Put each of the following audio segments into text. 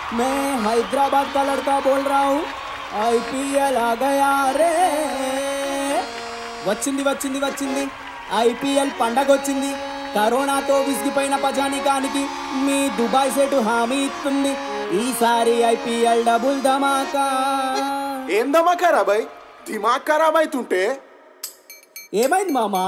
मैं हैदराबाद का लड़का बोल रहा हूँ ఐపీఎల్ ఆ గయా రే వచ్చింది వచ్చింది వచ్చింది ఐపీఎల్ పండగ వచ్చింది కరోనాతో విసిగిపోయిన ప్రజానికానికి మీ దుబాయ్ సెటు హామీ ఇస్తుంది ఈసారి ఐపీఎల్ డబుల్ ధమాకా ఏందమ్మా ఖరాబ్ అయి దిమాగ్ ఖరాబ్ అవుతుంటే ఏమైంది మామా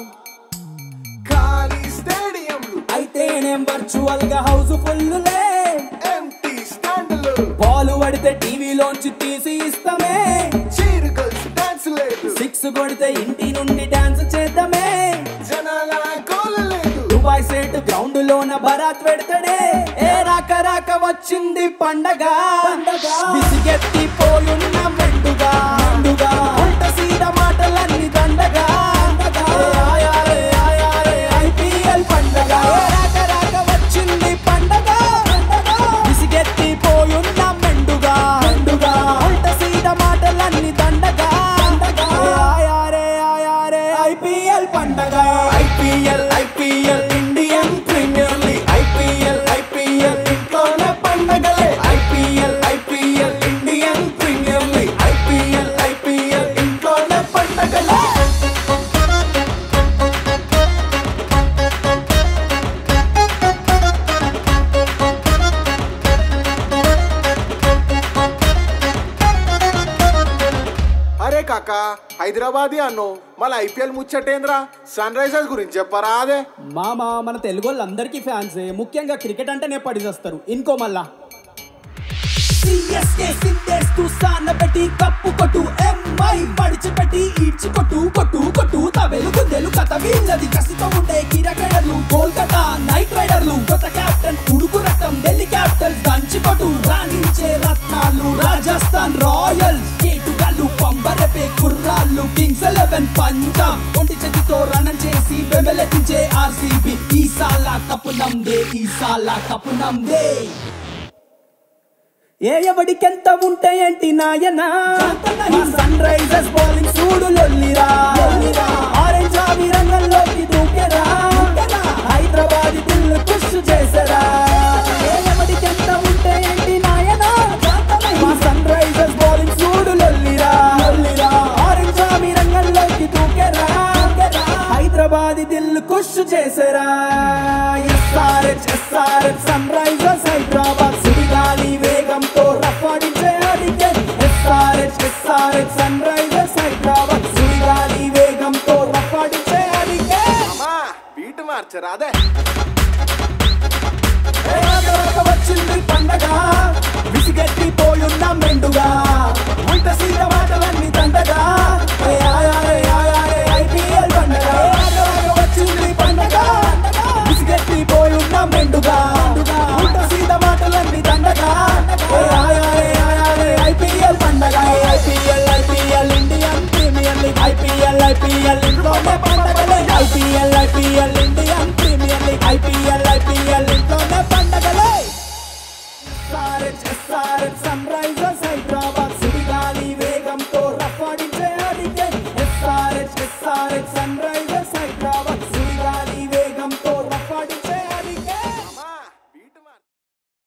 ఖాళీ స్టేడియంలు అయితే నేను వర్చువల్ గా హౌస్ ఫుల్లులే ఎంటీ స్టాండ్లు బాల్ పడితే టీవీలోంచి తీసి ఇస్తామే చీరగల్స్ డాన్స్ లేదు సిక్స్ కొడితే ఇంటి నుండి డాన్స్ చేద్దామే జనాల గోల లేదు దుబాయ్ సేట్ గ్రౌండ్ లోన బరాత్ పెడతాడే ఏ రాక రాక వచ్చింది పండగ విసిగెత్తి పోయున్న మెండుగా మెండుగా ఉల్ట సీద మాటలన్నీ దండగా ఏ ఆయాలే ఆయాలే ఐపీఎల్ పండగ ఏ రాక రాక వచ్చింది పండగ విసిగెత్తి పోయున్న మెండుగా మెండుగా ఉల్ట సీద మాటలన్నీ దండగా ఏ ఆయారే ఆయారే ఐపీఎల్ పండగ IPL IPL Indian Premier League IPL IPL ఇంట్లోనే పండగలే IPL IPL Indian Premier League IPL IPL ఇంట్లోనే పండగలే అరే కాక హైదరాబాదీ అన్ను మళ్ళీ ఐపీఎల్ ముచ్చటేంద్రా సన్ రైజర్స్ గురించి చెప్పరా అదే మామ మన తెలుగు వాళ్ళందరికీ ఫ్యాన్సే ముఖ్యంగా క్రికెట్ అంటేనే పడిచేస్తారు ఇంకో మళ్ళా సిఎస్కే సిందేస్తూ సానబెట్టి కప్పు కొట్టు ఎంఐ పడిచిపెట్టి ఈడ్చి కొట్టు కొట్టు కొట్టు తవెలు గుందెలు కథ వీళ్ళది కసితో ఉండే కిరకెడర్లు కోల్కతా నైట్ రైడర్లు కొత్త కెప్టెన్ ఉడుకు రక్తం ఢిల్లీ క్యాపిటల్స్ దంచి కొట్టు రాణించే రత్నాలు రాజస్థాన్ రాయల్స్ కేటుగాళ్ళు పంబరపే కుర్రాళ్ళు కింగ్స్ ఎలెవెన్ పంజాబ్ ఒంటి చేతితో రణం చేసి వెంబెలెత్తించే ఆర్సీబీ ఈ సాలా కప్పు నమ్దే ఈ సాలా కప్పు నమ్దే ఏ ఎవడికెంత ఉంటే ఏంటి నాయనా సన్ రైజర్స్ బౌలింగ్ చూడు లొల్లిరా ఆరెంజ్ ఆవి రంగంలోకి దూకెరా హైదరాబాద్ దిల్లు ఖుష్ చేసరా ఏ ఎవడికెంత ఉంటే ఏంటి నాయనా సన్ రైజర్స్ బౌలింగ్ చూడు లొల్లిరా ఆరెంజ్ ఆవి రంగంలోకి దూకెరా హైదరాబాద్ దిల్లు ఖుష్ చేసరా SRH SRH Sunrisers Hyderabad సుడిగాలి వేగంతో రఫాడించే hurricane SRH SRH Sunrisers Hyderabad సుడిగాలి వేగంతో రఫాడించే హరికేన్ అమ్మా బీట్ మార్చరా అదే వచ్చింది పండగ విసిగెత్తి పోయున్న మెండుగా వంట సీత మాటలన్నీ దండగా ఏ ఆయారే ఆయారే ఐపీఎల్ పండగ వచ్చింది పండగ విసిగెత్తి పోయున్న మెండుగా వంట సీత మాటలన్నీ దండగా ఏ ఆయారే ఆయారే ఐపీఎల్ పండగ IPL IPL Indian Premier League IPL IPL ఇంట్లోనే పండగలే IPL IPL Indian Premier League IPL IPL ఇంట్లోనే పండగలే ఎస్ఆర్హెచ్ ఎస్ఆర్హెచ్ సన్ రైజర్స్